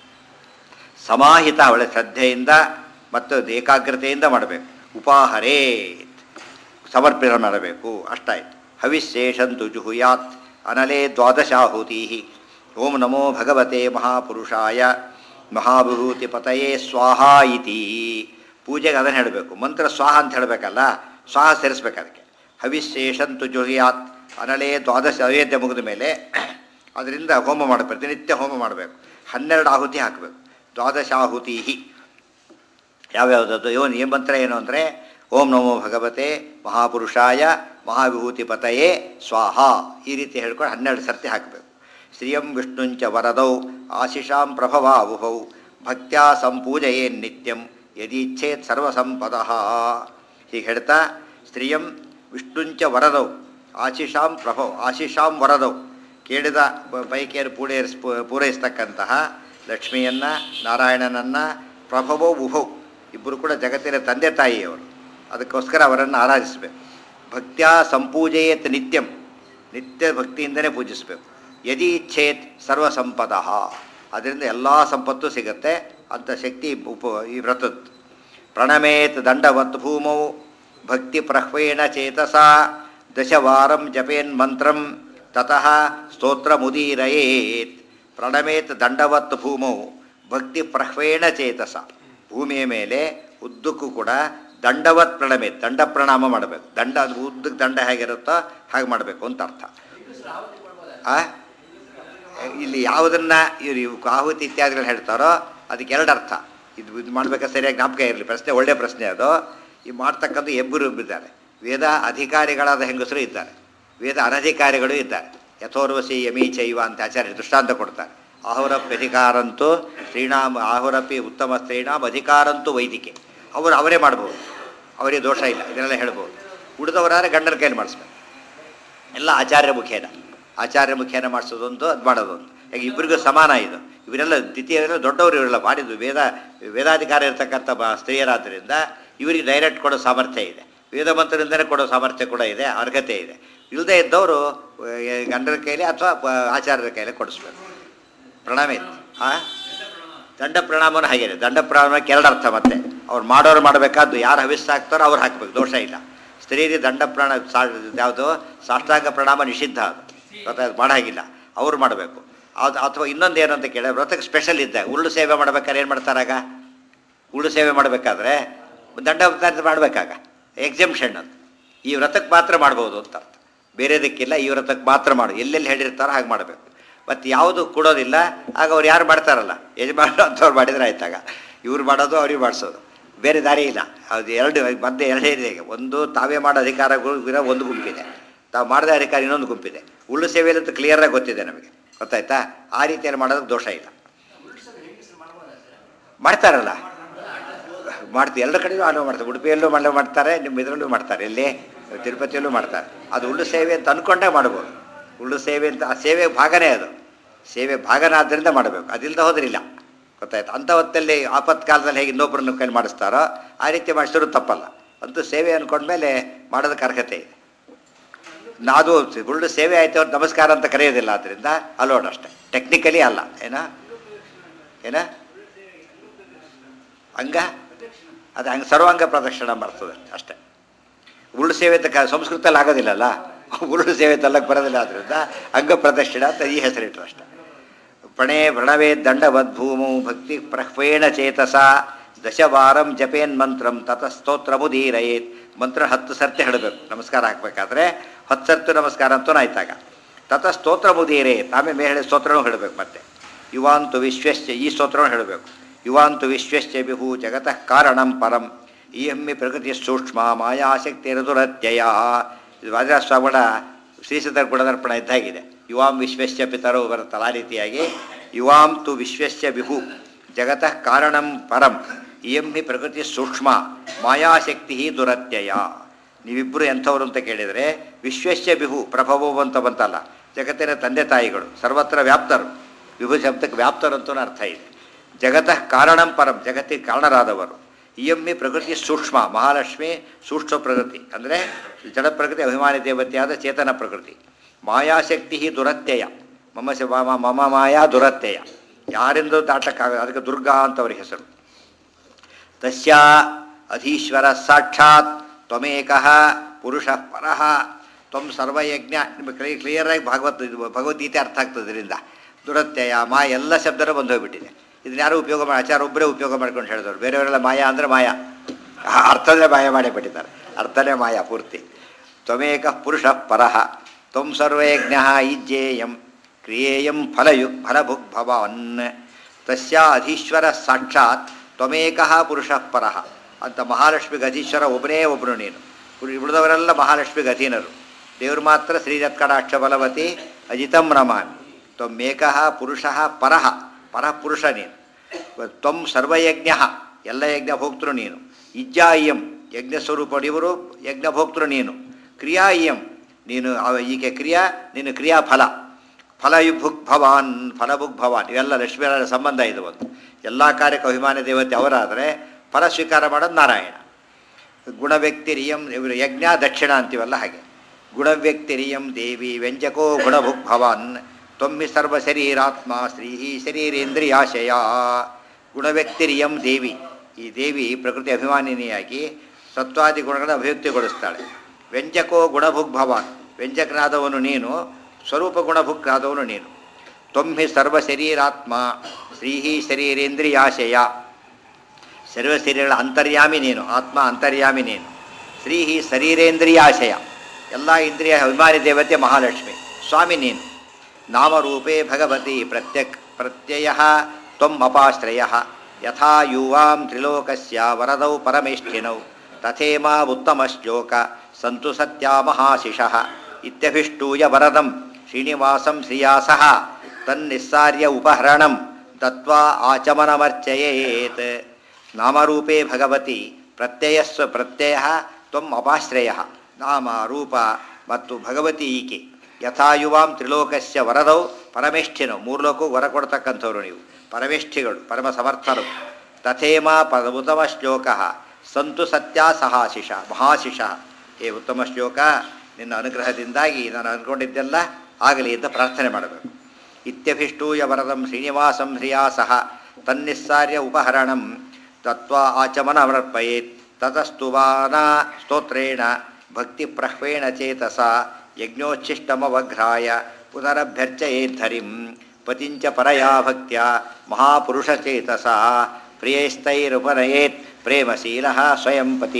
ಸಮಾಹಿತ ಒಳ್ಳೆ ಶ್ರದ್ಧೆಯಿಂದ ಮತ್ತು ಏಕಾಗ್ರತೆಯಿಂದ ಮಾಡಬೇಕು ಉಪಾಹರೇ ಸಮರ್ಪಣೆ ಮಾಡಬೇಕು ಅಷ್ಟಾಯ್ತು ಹವಿಶೇಷಂತು ಜುಹುಯಾತ್ ಅನಲೇ ದ್ವಾದಶಾಹುತಿ ಓಂ ನಮೋ ಭಗವತೆ ಮಹಾಪುರುಷಾಯ ಮಹಾವಿಭೂತಿ ಪತಯೇ ಸ್ವಾಹ ಇತಿ ಪೂಜೆಗೆ ಅದನ್ನು ಹೇಳಬೇಕು ಮಂತ್ರ ಸ್ವಾಹ ಅಂತ ಹೇಳಬೇಕಲ್ಲ ಸ್ವಾಹ ಸೇರಿಸ್ಬೇಕು ಅದಕ್ಕೆ ಹವಿಶೇಷಂತು ಜುಹುಯಾತ್ ಅನಲೇ ದ್ವಾದಶ ನೈವೇದ್ಯ ಮುಗಿದ ಮೇಲೆ ಅದರಿಂದ ಹೋಮ ಮಾಡಬೇಕು ಪ್ರತಿನಿತ್ಯ ಹೋಮ ಮಾಡಬೇಕು ಹನ್ನೆರಡು ಆಹುತಿ ಹಾಕಬೇಕು ದ್ವಾದಶಾಹುತಿ ಯಾವ್ಯಾವುದದು ಇವನು ಈ ಮಂತ್ರ ಏನು ಅಂದರೆ ಓಂ ನಮೋ ಭಗವತೆ ಮಹಾಪುರುಷಾಯ ಮಹಾವಿಭೂತಿ ಪತಯೇ ಸ್ವಾಹ ಈ ರೀತಿ ಹೇಳ್ಕೊಂಡು ಹನ್ನೆರಡು ಸರ್ತಿ ಹಾಕಬೇಕು ಶ್ರಿಯಂ ವಿಷ್ಣುಂಚ ವರದೌ ಆಶಿಷಾಂ ಪ್ರಭವಾವುಹೌ ಭಕ್ತ್ಯಾ ಸಂಪೂಜಯೇ ನಿತ್ಯಂ ಯದೀಚ್ಛೇತ್ ಸರ್ವಸಂಪದ ಹೀಗೆ ಹೇಳ್ತಾ ಸ್ತ್ರೀಯಂ ವಿಷ್ಣುಂಚ ವರದೌ ಆಶಿಷಾಂ ಪ್ರಭವ್ ಆಶಿಷಾಂ ವರದೌ ಕೇಳಿದ ಬ- ಬಯಕೆಯನ್ನು ಪೂರೈಸ್ ಪೂರೈಸ್ತಕ್ಕಂತಹ ಲಕ್ಷ್ಮಿಯನ್ನು ನಾರಾಯಣನನ್ನು ಪ್ರಭವೋ ಉಭೌ ಇಬ್ಬರು ಕೂಡ ಜಗತ್ತಿನ ತಂದೆ ತಾಯಿಯವರು ಅದಕ್ಕೋಸ್ಕರ ಅವರನ್ನು ಆರಾಧಿಸಬೇಕು ಭಕ್ತ್ಯಾ ಸಂಪೂಜೆಯೇತ್ ನಿತ್ಯಂ ನಿತ್ಯ ಭಕ್ತಿಯಿಂದಲೇ ಪೂಜಿಸಬೇಕು ಯದಿ ಇಚ್ಛೇತ್ ಸರ್ವಸಂಪದ ಅದರಿಂದ ಎಲ್ಲ ಸಂಪತ್ತು ಸಿಗತ್ತೆ ಅಂಥ ಶಕ್ತಿ ಉಪ ಈ ವ್ರತದ್ದು ಪ್ರಣಮೇತ್ ದಂಡವತ್ ಭೂಮೌ ಭಕ್ತಿ ಪ್ರಹ್ವೇಣ ಚೇತಸ ದಶವಾರಂ ಜಪೇನ್ ಮಂತ್ರಂ ತತಃ ಸ್ತೋತ್ರ ಮುದೀರಯೇತ್ ಪ್ರಣಮೇತ್ ದಂಡವತ್ ಭೂಮೌ ಭಕ್ತಿ ಪ್ರಹ್ವೇಣ ಚೇತಸ ಭೂಮಿಯ ಮೇಲೆ ಉದ್ದಕ್ಕೂ ಕೂಡ ದಂಡವತ್ ಪ್ರಣಮೇತ್ ದಂಡ ಪ್ರಣಾಮ ಮಾಡಬೇಕು ದಂಡ ಅದು ಉದ್ದಕ್ಕೆ ದಂಡ ಹೇಗಿರುತ್ತೋ ಹಾಗೆ ಮಾಡಬೇಕು ಅಂತ ಅರ್ಥ ಆ ಇಲ್ಲಿ ಯಾವುದನ್ನ ಇವ್ರು ಇವು ಆಹುತಿ ಇತ್ಯಾದಿಗಳು ಹೇಳ್ತಾರೋ ಅದಕ್ಕೆ ಎರಡು ಅರ್ಥ ಇದು ಇದು ಮಾಡ್ಬೇಕಾದ್ರೆ ಸರಿಯಾಗಿ ಜ್ಞಾಪಕ ಇರಲಿ ಪ್ರಶ್ನೆ ಒಳ್ಳೆಯ ಪ್ರಶ್ನೆ ಅದು ಈ ಮಾಡ್ತಕ್ಕಂಥ ಇಬ್ಬರು ಇದ್ದಾರೆ ವೇದ ಅಧಿಕಾರಿಗಳಾದ ಹೆಂಗಸರು ಇದ್ದಾರೆ ವೇದ ಅನಧಿಕಾರಿಗಳು ಇದ್ದಾರೆ ಯಥೋರ್ವಸಿ ಯಮೀ ಚೈವ ಅಂತ ಆಚಾರ್ಯ ದೃಷ್ಟಾಂತ ಕೊಡ್ತಾರೆ ಆಹುರಪ್ಪಿ ಅಧಿಕಾರಂತೂ ಸ್ತ್ರೀಣಾಮ್ ಆಹುರಪ್ಪಿ ಉತ್ತಮ ಸ್ತ್ರೀಣಾಮ್ ಅಧಿಕಾರಂತೂ ವೈದಿಕೆ ಅವರು ಅವರೇ ಮಾಡ್ಬೋದು ಅವರಿಗೆ ದೋಷ ಇಲ್ಲ ಇದನ್ನೆಲ್ಲ ಹೇಳ್ಬೋದು ಉಳಿದವರಾದ್ರೆ ಗಂಡನ ಕೈಲಿ ಮಾಡಿಸ್ಬೇಕು ಎಲ್ಲ ಆಚಾರ್ಯ ಮುಖೇನ ಆಚಾರ್ಯ ಮುಖೇನ ಮಾಡಿಸೋದೊಂದು ಅದು ಮಾಡೋದೊಂದು ಈಗ ಇಬ್ಬರಿಗೂ ಸಮಾನ ಇದು ಇವರೆಲ್ಲ ದ್ವಿತೀಯರೆಲ್ಲ ದೊಡ್ಡವರು ಇವರೆಲ್ಲ ಮಾಡಿದ್ದು ವೇದ ವೇದಾಧಿಕಾರ ಇರತಕ್ಕಂಥ ಬ ಸ್ತ್ರೀಯರಾದ್ದರಿಂದ ಇವರಿಗೆ ಡೈರೆಕ್ಟ್ ಕೊಡೋ ಸಾಮರ್ಥ್ಯ ಇದೆ ವೇದ ಮಂತ್ರದಿಂದಲೇ ಕೊಡೋ ಸಾಮರ್ಥ್ಯ ಕೂಡ ಇದೆ ಅರ್ಹತೆ ಇದೆ ಇಲ್ಲದೆ ಇದ್ದವರು ಗಂಡನ ಕೈಲಿ ಅಥವಾ ಪ- ಆಚಾರ್ಯರ ಕೈಲಿ ಕೊಡಿಸ್ಬೇಕು ಪ್ರಣಾಮ ಇತ್ತು ಆ ದಂಡ ಪ್ರಣಾಮನೂ ಹಾಗೇನೆ ದಂಡ ಪ್ರಣಾಮಕ್ಕೆ ಎರಡು ಅರ್ಥ ಮತ್ತೆ ಅವ್ರು ಮಾಡೋರು ಮಾಡಬೇಕಾದ್ದು ಯಾರು ಹವಿಸ್ಸ ಹಾಕ್ತಾರೋ ಅವ್ರು ಹಾಕ್ಬೇಕು ದೋಷ ಇಲ್ಲ ಸ್ತ್ರೀಯರಿಗೆ ದಂಡ ಪ್ರಾಣ ಸಾ ಯಾವುದು ಸಾಷ್ಟಾಂಗ ಪ್ರಣಾಮ ನಿಷಿದ್ಧ ಅದು ಗೊತ್ತಾಯ್ತು ಮಾಡಾಗಿಲ್ಲ ಅವ್ರು ಮಾಡಬೇಕು ಅದು ಅಥವಾ ಇನ್ನೊಂದು ಏನಂತ ಕೇಳಿ ವ್ರತಕ್ಕೆ ಸ್ಪೆಷಲ್ ಇದ್ದ ಉರುಳು ಸೇವೆ ಮಾಡ್ಬೇಕಾದ್ರೆ ಏನು ಮಾಡ್ತಾರಾಗ ಉರುಳು ಸೇವೆ ಮಾಡಬೇಕಾದ್ರೆ ದಂಡ ಮಾಡಬೇಕಾಗ ಎಕ್ಸೆಂಪ್ಷನ್ ಅಂತ ಈ ವ್ರತಕ್ಕೆ ಮಾತ್ರ ಮಾಡ್ಬೋದು ಅಂತ ಅರ್ಥ ಬೇರೆದಕ್ಕಿಲ್ಲ ಈ ವ್ರತಕ್ಕೆ ಮಾತ್ರ ಮಾಡು ಎಲ್ಲೆಲ್ಲಿ ಹೇಳಿರ್ತಾರೋ ಹಾಗೆ ಮಾಡಬೇಕು ಮತ್ತು ಯಾವುದು ಕೊಡೋದಿಲ್ಲ ಆಗ ಅವ್ರು ಯಾರು ಮಾಡ್ತಾರಲ್ಲ ಯಜಮಾನ ಅಂಥವ್ರು ಮಾಡಿದ್ರೆ ಆಯ್ತಾಗ ಇವ್ರು ಮಾಡೋದು ಅವ್ರಿಗೆ ಮಾಡಿಸೋದು ಬೇರೆ ದಾರಿ ಇಲ್ಲ ಅದು ಎರಡು ಮಧ್ಯೆ ಎರಡೇ ಇದೆ ಈಗ ಒಂದು ತಾವೇ ಮಾಡೋ ಅಧಿಕಾರಗಳು ಇರೋ ಒಂದು ಗುಂಪಿದೆ ತಾವು ಮಾಡದ ಅಧಿಕಾರ ಇನ್ನೊಂದು ಗುಂಪಿದೆ ಉಳ್ಳು ಸೇವೆಯಲ್ಲಿ ಅಂತ ಕ್ಲಿಯರಾಗಿ ಗೊತ್ತಿದೆ ನಮಗೆ ಗೊತ್ತಾಯ್ತಾ ಆ ರೀತಿಯಲ್ಲಿ ಮಾಡೋದಕ್ಕೆ ದೋಷ ಇಲ್ಲ ಮಾಡ್ತಾರಲ್ಲ ಮಾಡ್ತೀವಿ ಎಲ್ಲ ಕಡೆಯೂ ಅನುವು ಮಾಡ್ತಾರೆ ಉಡುಪಿಯಲ್ಲೂ ಮಳೆ ಮಾಡ್ತಾರೆ ನಿಮ್ಮ ಇದರಲ್ಲೂ ಮಾಡ್ತಾರೆ ಇಲ್ಲಿ ತಿರುಪತಿಯಲ್ಲೂ ಮಾಡ್ತಾರೆ ಅದು ಉಳ್ಳು ಸೇವೆ ಅಂತ ಅಂದ್ಕೊಂಡೇ ಮಾಡ್ಬೋದು ಉಳ್ಳು ಸೇವೆ ಅಂತ ಆ ಸೇವೆ ಭಾಗನೇ ಅದು ಸೇವೆ ಭಾಗನ ಆದ್ದರಿಂದ ಮಾಡಬೇಕು ಅದಿಲ್ಲದೆ ಹೋದ್ರಿಲ್ಲ ಗೊತ್ತಾಯ್ತು ಅಂಥ ಹೊತ್ತಲ್ಲಿ ಆಪತ್ಕಾಲದಲ್ಲಿ ಹೇಗೆ ಇನ್ನೊಬ್ಬರನ್ನು ಕೈಲಿ ಮಾಡಿಸ್ತಾರೋ ಆ ರೀತಿ ಮಾಡಿಸಿದ್ರು ತಪ್ಪಲ್ಲ ಅಂತೂ ಸೇವೆ ಅಂದ್ಕೊಂಡ್ಮೇಲೆ ಮಾಡೋದಕ್ಕೆ ಅರ್ಹತೆ ಇದೆ ನಾದು ಗುರುಡು ಸೇವೆ ಆಯ್ತು ಅವ್ರು ನಮಸ್ಕಾರ ಅಂತ ಕರೆಯೋದಿಲ್ಲ ಆದ್ದರಿಂದ ಅಲೋಡ್ ಅಷ್ಟೆ ಟೆಕ್ನಿಕಲಿ ಅಲ್ಲ ಏನ ಏನ ಅಂಗ ಅದು ಹಂಗೆ ಸರ್ವಾಂಗ ಪ್ರದಕ್ಷಿಣ ಬರ್ತದೆ ಅಷ್ಟೇ ಉರುಳು ಸೇವೆ ಅಂತ ಕ- ಸಂಸ್ಕೃತದಲ್ಲಿ ಆಗೋದಿಲ್ಲಲ್ಲ ಉರುಳು ಸೇವೆ ತಲ್ಲಕ್ಕೆ ಬರೋದಿಲ್ಲ ಆದ್ದರಿಂದ ಅಂಗ ಪ್ರದಕ್ಷಿಣ ಅಂತ ಈ ಹೆಸರಿಟ್ರು ಅಷ್ಟೇ ಪ್ರಣೇ ಪ್ರಣವೇ ದಂಡವದ್ಭೂಮೌ ಭಕ್ತಿ ಪ್ರಹ್ವೇಣ ಚೇತಸ ದಶವಾರಂ ಜಪೇನ್ ಮಂತ್ರಂ ತತ ಸ್ತೋತ್ರ ಮುದೀರಯೇತ್ ಮಂತ್ರ ಹತ್ತು ಸರ್ತಿ ಹೇಳಬೇಕು ನಮಸ್ಕಾರ ಹಾಕಬೇಕಾದ್ರೆ ಹತ್ತು ಸರ್ತಿ ನಮಸ್ಕಾರ ಅಂತೂ ಆಯ್ತಾಗ ತತ ಸ್ತೋತ್ರ ಮುದೀರಯೇತ್ ಆಮೇಲೆ ಮೇಲೆ ಸ್ತೋತ್ರನೂ ಹೇಳಬೇಕು ಮತ್ತೆ ಯುವಾಂತು ವಿಶ್ವಶ್ಚ ಈ ಸ್ತೋತ್ರನೂ ಹೇಳಬೇಕು ಯುವಾಂತು ವಿಶ್ವಶ್ಚ ವಿಭು ಜಗತಃ ಕಾರಣಂ ಪರಂ ಈ ಎಮ್ಮಿ ಪ್ರಕೃತಿ ಸೂಕ್ಷ್ಮ ಮಾಯಾಸಕ್ತಿ ದುರತ್ಯಯ ಇದು ವಾದಿರಾಜಸ್ವಾಮಿಗಳ ಶ್ರೀಸಿದ್ಧರ ಗುಣದರ್ಪಣ ಇದ್ದಾಗಿದೆ ಯುವಾಂ ವಿಶ್ವಸ್ಯ ಪಿತರು ಬರುತ್ತಲ್ಲ ಆ ರೀತಿಯಾಗಿ ಯುವಾಂ ತು ವಿಶ್ವಸ್ಯ ವಿಭು ಜಗತಃ ಕಾರಣಂ ಪರಂ ಇಯಂ ಹಿ ಪ್ರಕೃತಿ ಸೂಕ್ಷ್ಮ ಮಾಯಾಶಕ್ತಿ ದುರತ್ಯಯ ನೀವಿಬ್ಬರು ಎಂಥವ್ರು ಅಂತ ಕೇಳಿದರೆ ವಿಶ್ವಸ್ಯ ಬಿಹು ಪ್ರಭವೋ ಅಂತ ಬಂತಲ್ಲ ಜಗತ್ತಿನ ತಂದೆ ತಾಯಿಗಳು ಸರ್ವತ್ರ ವ್ಯಾಪ್ತರು ವಿಭು ಶಬ್ದಕ್ಕೆ ವ್ಯಾಪ್ತರು ಅಂತಲೂ ಅರ್ಥ ಇದೆ ಜಗತಃ ಕಾರಣಂ ಪರಂ ಜಗತ್ತಿಗೆ ಕಾರಣರಾದವರು ಇಯಮ್ಮಿ ಪ್ರಕೃತಿ ಸೂಕ್ಷ್ಮ ಮಹಾಲಕ್ಷ್ಮಿ ಸೂಕ್ಷ್ಮ ಪ್ರಕೃತಿ ಅಂದರೆ ಜಡ ಪ್ರಕೃತಿ ಅಭಿಮಾನಿ ದೇವತೆಯಾದ ಚೇತನ ಪ್ರಕೃತಿ ಮಾಯಾಶಕ್ತಿ ದುರತ್ಯಯ ಮಮ ಶ ಮಮ ಮಮ ಮಾಯಾ ದುರತ್ಯಯ ಯಾರಿಂದಲೂ ದಾಟಕ್ಕಾಗ ಅದಕ್ಕೆ ದುರ್ಗಾ ಅಂತ ಅವ್ರ ಹೆಸರು ತಸ್ಯ ಅಧೀಶ್ವರ ಸಾಕ್ಷಾತ್ ತ್ವಮೇಕಃ ಪುರುಷ ಪರಃ ತ್ವಂ ಸರ್ವಯಜ್ಞ ನಿಮಗೆ ಕ್ಲಿಯರ್ ಕ್ಲಿಯರಾಗಿ ಭಾಗವತ್ ಇದು ಭಗವದ್ಗೀತೆ ಅರ್ಥ ಆಗ್ತದೆ ಇದರಿಂದ ದುರತ್ಯಯ ಮಾ ಎಲ್ಲ ಶಬ್ದನೂ ಬಂದು ಹೋಗ್ಬಿಟ್ಟಿದೆ ಇದನ್ನ ಯಾರು ಉಪಯೋಗ ಮಾಡಿ ಆಚಾರ ಒಬ್ಬರೇ ಉಪಯೋಗ ಮಾಡ್ಕೊಂಡು ಹೇಳಿದವರು ಬೇರೆಯವರೆಲ್ಲ ಮಾಯಾ ಅಂದರೆ ಮಾಯಾ ಆ ಅರ್ಥನೇ ಮಾಯ ಮಾಡೇ ಬಿಟ್ಟಿದ್ದಾರೆ ಅರ್ಥನೇ ಮಾಯಾ ಪೂರ್ತಿ ತ್ವಮೇಕ ಪುರುಷ ಪರಃ ತ್ವಂ ಸರ್ವಯಜ್ಞ ಇಜ್ಜೇಯಂ ಕ್ರಿಯೇಯಂ ಫಲಯುಕ್ ಫಲಭುಕ್ ಭವಾನ್ ತಸ್ಯ ಅಧೀಶ್ವರ ಸಾಕ್ಷಾತ್ ತ್ವಮೇಕಃ ಪುರುಷ ಪರಃ ಅಂತ ಮಹಾಲಕ್ಷ್ಮಿಗೆ ಅಧೀಶ್ವರ ಒಬ್ಬನೇ ಒಬ್ಬನು ನೀನು ಉಳ್- ಉಳಿದವರೆಲ್ಲ ಮಹಾಲಕ್ಷ್ಮಿಗೆ ಅಧೀನರು ದೇವರು ಮಾತ್ರ ಶ್ರೀರತ್ಕಟಾಕ್ಷ ಬಲವತಿ ಅಜಿತಂ ನಮಾಮಿ ತ್ವಮೇಕಃ ಪುರುಷ ಪರಃ ಪರಃ ಪುರುಷ ನೀನು ತ್ವಂ ಸರ್ವಯಜ್ಞ ಎಲ್ಲ ಯಜ್ಞ ಭೋಕ್ತೃ ನೀನು ಇಜ್ಜಾಯಿಯಂ ಯಜ್ಞ ಸ್ವರೂಪ ಇವರು ಯಜ್ಞ ಭೋಕ್ತೃ ನೀನು ಕ್ರಿಯಾ ಇಯಂ ನೀನು ಅವ ಈಕೆ ಕ್ರಿಯಾ ನೀನು ಕ್ರಿಯಾಫಲ ಫಲಯುಭುಕ್ ಭವಾನ್ ಫಲಭುಕ್ ಭವಾನ್ ಇವೆಲ್ಲ ಲಕ್ಷ್ಮೀನಾರಾಯಣ ಸಂಬಂಧ ಇದು ಒಂದು ಎಲ್ಲ ಕಾರ್ಯಕ್ಕೆ ಅಭಿಮಾನಿ ದೇವತೆ ಅವರಾದರೆ ಫಲ ಸ್ವೀಕಾರ ಮಾಡೋದು ನಾರಾಯಣ ಗುಣವ್ಯಕ್ತಿರಿಯಂ ಇವರು ಯಜ್ಞ ದಕ್ಷಿಣ ಅಂತೀವಲ್ಲ ಹಾಗೆ ಗುಣವ್ಯಕ್ತಿರಿಯಂ ದೇವಿ ವ್ಯಂಜಕೋ ಗುಣಭುಕ್ ಭವಾನ್ ತ್ವಮ್ಮಿ ಸರ್ವ ಶರೀರಾತ್ಮ ಶ್ರೀ ಶರೀರೇಂದ್ರಿಯಾಶಯ ಗುಣವ್ಯಕ್ತಿರಿಯಂ ದೇವಿ ಈ ದೇವಿ ಪ್ರಕೃತಿ ಅಭಿಮಾನಿನಿಯಾಗಿ ಸತ್ವಾದಿ ಗುಣಗಳನ್ನು ಅಭಿವ್ಯಕ್ತಿಗೊಳಿಸ್ತಾಳೆ ವ್ಯಂಜಕೋ ಗುಣಭುಕ್ ಭವಾನ್ ವ್ಯಂಜಕನಾದವನು ನೀನು ಸ್ವರೂಪ ಗುಣಭುಕ್ನಾದವನು ನೀನು ತ್ವಮ್ಮಿ ಸರ್ವ ಶರೀರಾತ್ಮ ಶ್ರೀ ಶರೀರೇಂದ್ರಿಯಾಶಯ ಸರ್ವ ಶರೀರಗಳ ಅಂತರ್ಯಾಮಿ ನೀನು ಆತ್ಮ ಅಂತರ್ಯಾಮಿ ನೀನು ಶ್ರೀ ಶರೀರೇಂದ್ರಿಯಾಶಯ ಎಲ್ಲ ಇಂದ್ರಿಯ ಅಭಿಮಾನಿ ದೇವತೆ ಮಹಾಲಕ್ಷ್ಮಿ ಸ್ವಾಮಿ ನೀನು ನಾಮರೂಪೇ ಭಗವತಿ ಪ್ರತ್ಯಕ್ ಪ್ರತ್ಯಯ ತ್ವಂ ಅಪಾಶ್ರಯ ಯಥಾ ಯುವಾಂ ತ್ರಿಲೋಕಸ್ಯ ವರದೌ ಪರಮೇಷ್ಠಿನೌ ತಥೇಮಾ ಉತ್ತಮ ಶ್ಲೋಕ ಸಂತು ಸತ್ಯ ಮಹಾಶಿಷಃ ಇತ್ಯಭಿಷ್ಟೂಯ ವರದಂ ಶ್ರೀನಿವಾಸಂ ಶ್ರಿಯಾ ಸಹ ತನ್ನಿಸ್ಸಾರ್ಯ ಉಪಹರಣಂ ದತ್ವಾ ಆಚಮನಮರ್ಚಯೇತ್ ನಾಮರೂಪೇ ಭಗವತಿ ಪ್ರತ್ಯಯಸ್ವ ಪ್ರತ್ಯಯ ತ್ವಂ ಅಪಾಶ್ರಯ ನಾಮ ರೂಪ ಮತ್ತು ಭಗವತಿ ಈಕೆ ಯಥಾಯುವಾಂ ತ್ರಿಲೋಕಸ್ಯ ವರದೌ ಪರಮೇಷ್ಠಿನವು ಮೂರು ಲೋಕವು ವರ ಕೊಡ್ತಕ್ಕಂಥವ್ರು ನೀವು ಪರಮೇಷ್ಠಿಗಳು ಪರಮ ಸಮರ್ಥರು ತಥೇಮ ಪದ ಉತ್ತಮ ಶ್ಲೋಕ ಸಂತು ಸತ್ಯ ಸಹಾಶಿಷ ಮಹಾಶಿಷ ಏ ಉತ್ತಮ ಶ್ಲೋಕ ನಿನ್ನ ಅನುಗ್ರಹದಿಂದಾಗಿ ನಾನು ಅಂದ್ಕೊಂಡಿದ್ದೆಲ್ಲ ಆಗಲಿ ಅಂತ ಪ್ರಾರ್ಥನೆ ಮಾಡಬೇಕು ಇತ್ಯಭಿಷ್ಟೂಯ ವರದಂ ಶ್ರೀನಿವಾಸಂ ಶ್ರಿಯಾ ಸಹ ತನ್ನಿಸ್ಸಾರ್ಯ ಉಪಹರಣಂ ತತ್ವ ಆಚಮನ ಸಮರ್ಪಯೇತ್ ತತಸ್ತುವಾನ ಸ್ತೋತ್ರೇಣ ಭಕ್ತಿ ಪ್ರಹ್ವೇಣ ಚೇತಸ ಯಜ್ಞೋಚ್ಛಿಷ್ಟಮವಘ್ರಾಯ ಪುನರಭ್ಯರ್ಚಯೇದ್ಧರಿಂ ಪತಿಂಚ ಪರಯಾ ಭಕ್ತ್ಯ ಮಹಾಪುರುಷಚೇತಸ ಪ್ರಿಯೈಸ್ತೈರುಪನಯೇತ್ ಪ್ರೇಮಶೀಲ ಸ್ವಯಂ ಪತಿ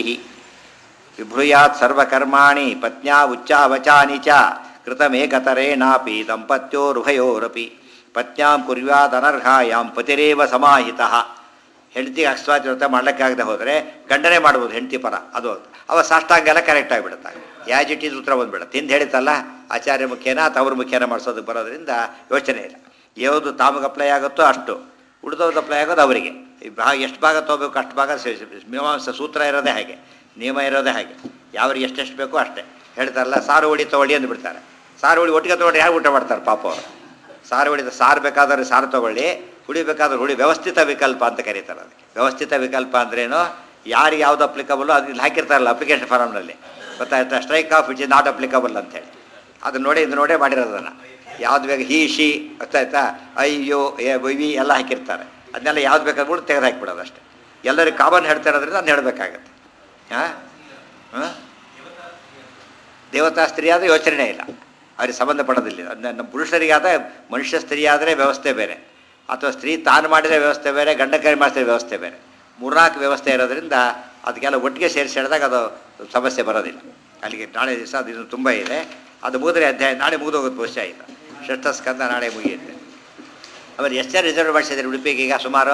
ವಿಭ್ರೂಯಾತ್ ಸರ್ವಕರ್ಮಾಣಿ ಪತ್ನ್ಯಾ ಉಚ್ಚಾವಚಾನಿ ಚ ಕೃತಮೇಕತರೇಣಾಪಿ ದಂಪತ್ಯೋರುಭಯೋರಪಿ ಪತ್ನ್ಯಾಂ ಕುರ್ಯಾದನರ್ಹಾಯಾಂ ಪತಿರೇವ ಸಮಾಹಿತಃ ಹೆಂಡತಿಗೆ ಅಕಸ್ಮಾತ್ ವ್ರತ ಮಾಡ್ಲಿಕ್ಕಾಗದೆ ಹೋದರೆ ಗಂಡನೆ ಮಾಡ್ಬೋದು ಹೆಂಡತಿ ಪರ ಅದು ಅವ ಸಾಷ್ಟಾಂಗ ಎಲ್ಲ ಕರೆಕ್ಟ್ ಆಗಿಬಿಡುತ್ತೆ ಯಾಜ್ ಇಟ್ ಇಸ್ ಉತ್ತರ ಬಂದ್ಬಿಡುತ್ತೆ ಹಿಂದೆ ಹೇಳಿತಲ್ಲ ಆಚಾರ್ಯ ಮುಖ್ಯನ ತವ್ರ ಮುಖ್ಯನ ಮಾಡಿಸೋದಕ್ಕೆ ಬರೋದ್ರಿಂದ ಯೋಚನೆ ಇಲ್ಲ ಯಾವುದು ತಾಮಗೆ ಅಪ್ಲೈ ಆಗುತ್ತೋ ಅಷ್ಟು ಉಳಿದವ್ರದ್ದು ಅಪ್ಲೈ ಆಗೋದು ಅವರಿಗೆ ಈ ಭಾಗ ಎಷ್ಟು ಭಾಗ ತೊಗೋಬೇಕು ಅಷ್ಟು ಭಾಗ ಸೇ- ಸೇ- ಮೀಮಾಂಸ ಸೂತ್ರ ಇರೋದೇ ಹಾಗೆ ನಿಯಮ ಇರೋದೇ ಹಾಗೆ ಯಾವ್ರಿಗೆ ಎಷ್ಟೆಷ್ಟು ಬೇಕೋ ಅಷ್ಟೇ ಹೇಳ್ತಾರಲ್ಲ ಸಾರು ಹುಡಿ ತೊಗೊಳ್ಳಿ ಅಂದ್ಬಿಡ್ತಾರೆ ಸಾರು ಹುಡಿ ಒಟ್ಟಿಗೆ ತೊಗೊಂಡು ಯಾರು ಊಟ ಮಾಡ್ತಾರೆ ಪಾಪ ಅವರು ಸಾರು ಹೊಡಿದ ಸಾರು ಬೇಕಾದ್ರೆ ಸಾರು ತಗೊಳ್ಳಿ ಹುಡಿ ಬೇಕಾದ್ರೆ ಹುಡಿ ವ್ಯವಸ್ಥಿತ ವಿಕಲ್ಪ ಅಂತ ಕರೀತಾರೆ ಅದಕ್ಕೆ ವ್ಯವಸ್ಥಿತ ವಿಕಲ್ಪ ಅಂದ್ರೇನು ಯಾರಿಗೆ ಯಾವ್ದು ಅಪ್ಲಿಕಬಲ್ ಅದು ಇಲ್ಲಿ ಹಾಕಿರ್ತಾರಲ್ಲ ಅಪ್ಲಿಕೇಶನ್ ಫಾರಮ್ನಲ್ಲಿ ಗೊತ್ತಾಯ್ತಾ strike off which is not applicable ಅಂತೇಳಿ ಅದನ್ನ ನೋಡಿ ಇದು ನೋಡೇ ಮಾಡಿರೋದನ್ನು ಯಾವ್ದು ಬೇಕು ಹಿ ಶಿ ಗೊತ್ತಾಯ್ತಾ ಅಯ್ಯೋ ಏ ವಿ ಎಲ್ಲ ಹಾಕಿರ್ತಾರೆ ಅದನ್ನೆಲ್ಲ ಯಾವ್ದು ಬೇಕಾದ್ರೂ ತೆಗೆದು ಹಾಕಿಬಿಡೋದು ಅಷ್ಟೇ ಎಲ್ಲರಿಗೂ ಕಾಮನ್ ಹೇಳ್ತಾ ಇರೋದ್ರಿಂದ ಅದನ್ನ ಹೇಳಬೇಕಾಗತ್ತೆ ಹಾಂ ಹಾಂ ದೇವತಾ ಸ್ತ್ರೀ ಆದರೆ ಯೋಚನೆ ಇಲ್ಲ ಅವ್ರಿಗೆ ಸಂಬಂಧಪಡೋದಿಲ್ಲ ಅದನ್ನ ನಮ್ಮ ಪುರುಷರಿಗಾದ ಮನುಷ್ಯ ಸ್ತ್ರೀ ಆದರೆ ವ್ಯವಸ್ಥೆ ಬೇರೆ ಅಥವಾ ಸ್ತ್ರೀ ತಾನು ಮಾಡಿದರೆ ವ್ಯವಸ್ಥೆ ಬೇರೆ ಗಂಡ ಕೈ ಮಾಡಿಸಿದ್ರೆ ವ್ಯವಸ್ಥೆ ಬೇರೆ ಮೂರ್ನಾಲ್ಕು ವ್ಯವಸ್ಥೆ ಇರೋದ್ರಿಂದ ಅದಕ್ಕೆಲ್ಲ ಒಟ್ಟಿಗೆ ಸೇರಿಸಿ ಹೇಳಿದಾಗ ಅದು ಸಮಸ್ಯೆ ಬರೋದಿಲ್ಲ ಅಲ್ಲಿಗೆ ನಾಳೆ ದಿವಸ ಅದು ಇದು ತುಂಬ ಇದೆ ಅದು ಮುಗಿದ್ರೆ ಅಧ್ಯಾಯ ನಾಳೆ ಮುಗಿದೋಗೋದು ಬಹುಶಃ ಇಲ್ಲ ಷಷ್ಠ ಸ್ಕಂದ ನಾಳೆ ಮುಗಿಯುತ್ತೆ ಅವರು ಎಷ್ಟು ಜನ ರಿಸರ್ವ್ ಮಾಡಿಸಿದ್ದಾರೆ ಉಡುಪಿಗೆ ಈಗ ಸುಮಾರು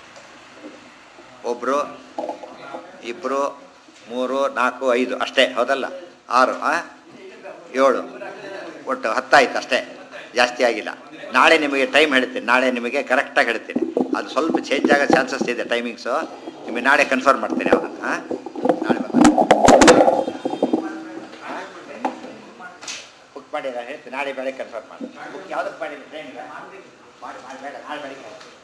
ಒಬ್ಬರು ಇಬ್ಬರು ಮೂರು ನಾಲ್ಕು ಐದು ಅಷ್ಟೇ ಹೌದಲ್ಲ ಆರು ಆ ಏಳು ಒಟ್ಟು ಹತ್ತಾಯ್ತು ಅಷ್ಟೇ ಜಾಸ್ತಿ ಆಗಿಲ್ಲ ನಾಳೆ ನಿಮಗೆ ಟೈಮ್ ಹೇಳ್ತೀನಿ ನಾಳೆ ನಿಮಗೆ ಕರೆಕ್ಟಾಗಿ ಹೇಳ್ತೀನಿ ಅದು ಸ್ವಲ್ಪ ಚೇಂಜ್ ಆಗೋ ಚಾನ್ಸಸ್ ಇದೆ ಟೈಮಿಂಗ್ಸು ನಿಮಗೆ ನಾಳೆ ಕನ್ಫರ್ಮ್ ಮಾಡ್ತೀನಿ ಅವನ್ನ ಹಾಂ ನಾಳೆ ಬಂದು ಬುಕ್ ಮಾಡಿಲ್ಲ ಹೇಳ್ತೀನಿ ನಾಳೆ ಬೆಳಗ್ಗೆ ಕನ್ಫರ್ಮ್ ಮಾಡಿ ಬುಕ್ ಯಾವುದಕ್ಕೆ ಮಾಡಿಲ್ಲ ಟ್ರೈನಿಗೆ ಮಾಡಿ ಮಾಡಿ ಬೇಡ ನಾಳೆ ಬೆಳಗ್ಗೆ